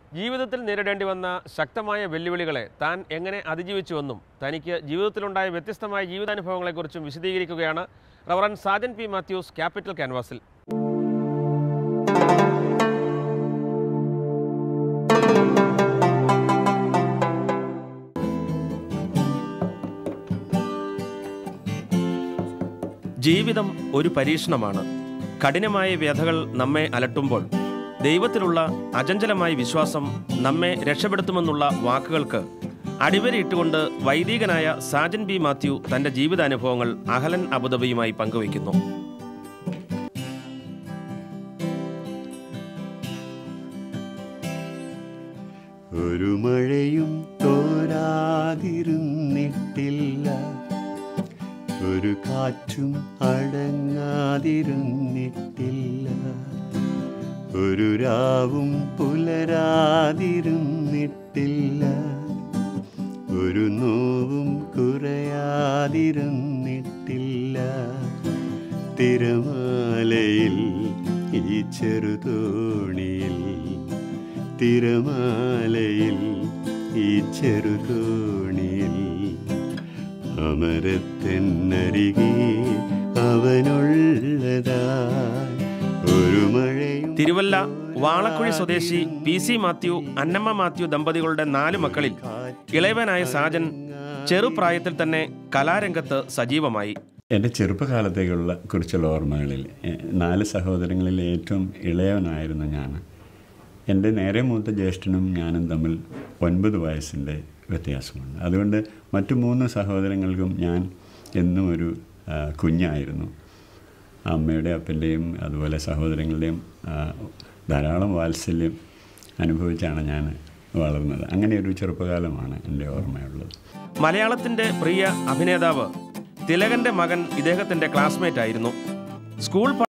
ജീവിതത്തിൽ നേരിടേണ്ടി വന്ന ശക്തമായ വെല്ലുവിളികളെ താൻ എങ്ങനെ അതിജീവിച്ചുവെന്നും തനിക്ക് ജീവിതത്തിലുണ്ടായ വ്യത്യസ്തമായ ജീവിതാനുഭവങ്ങളെക്കുറിച്ചും വിശദീകരിക്കുകയാണ് reverend Sajan P Mathews capital ക്യാൻവാസിൽ ജീവിതം ഒരു പരീക്ഷണമാണ് കഠിനമായ വ്യഥകൾ നമ്മെ അലട്ടുമ്പോൾ ദൈവത്തിലുള്ള അചഞ്ചലമായ വിശ്വാസം നമ്മെ രക്ഷപ്പെടുത്തുമെന്നുള്ള വാക്കുകൾക്ക് അടിവരയിട്ടുകൊണ്ട് വൈദികനായ സാജൻ ബി മാത്യു തന്റെ ജീവിതാനുഭവങ്ങൾ അഹലൻ അബുദാബിയുമായി പങ്കുവയ്ക്കുന്നു ഒരു മഴയും തോരാതിരുന്നിട്ടില്ല ഒരു കാറ്റും അടങ്ങാതിരുന്നിട്ടില്ല ഒരു രാവും പുലരാതിരുന്നിട്ടില്ല ഒരു നോവും കുറയാതിരുന്നിട്ടില്ല തിരമാലയിൽ ഈ ചെറുതോണിയിൽ തിരമാലയിൽ ഈ ചെറുതോണിയിൽ അമരത്തെന്നരികെ അവനുള്ളതായി ഒരു മഴയും തിരുവല്ല വാളക്കുഴി സ്വദേശി പി സി മാത്യു അന്നമ്മ മാത്യു ദമ്പതികളുടെ നാല് മക്കളിൽ ഇളയവനായ സാജൻ ചെറുപ്രായത്തിൽ തന്നെ കലാരംഗത്ത് സജീവമായി എൻ്റെ ചെറുപ്പകാലത്തേക്കുള്ള കുറിച്ചുള്ള ഓർമ്മകളിൽ എ, നാല് സഹോദരങ്ങളിൽ ഏറ്റവും ഇളയവനായിരുന്നു ഞാൻ എൻ്റെ നേരെ മൂത്ത ജ്യേഷ്ഠനും ഞാനും തമ്മിൽ ഒൻപത് വയസ്സിൻ്റെ വ്യത്യാസമുണ്ട് അതുകൊണ്ട് മറ്റു മൂന്ന് സഹോദരങ്ങൾക്കും ഞാൻ എന്നും ഒരു ആ, കുഞ്ഞായിരുന്നു അമ്മയുടെ അപ്പൻ്റെയും അതുപോലെ സഹോദരങ്ങളുടെയും ആ, ധാരാളം വാത്സല്യം അനുഭവിച്ചാണ് ഞാൻ വളർന്നത് അങ്ങനെ ഒരു ചെറുപ്പകാലമാണ് എൻ്റെ ഓർമ്മയുള്ളത് മലയാളത്തിന്റെ പ്രിയ അഭിനേതാവ് തിലകന്റെ മകൻ ഇദ്ദേഹത്തിന്റെ ക്ലാസ്മേറ്റ് ആയിരുന്നു സ്കൂൾ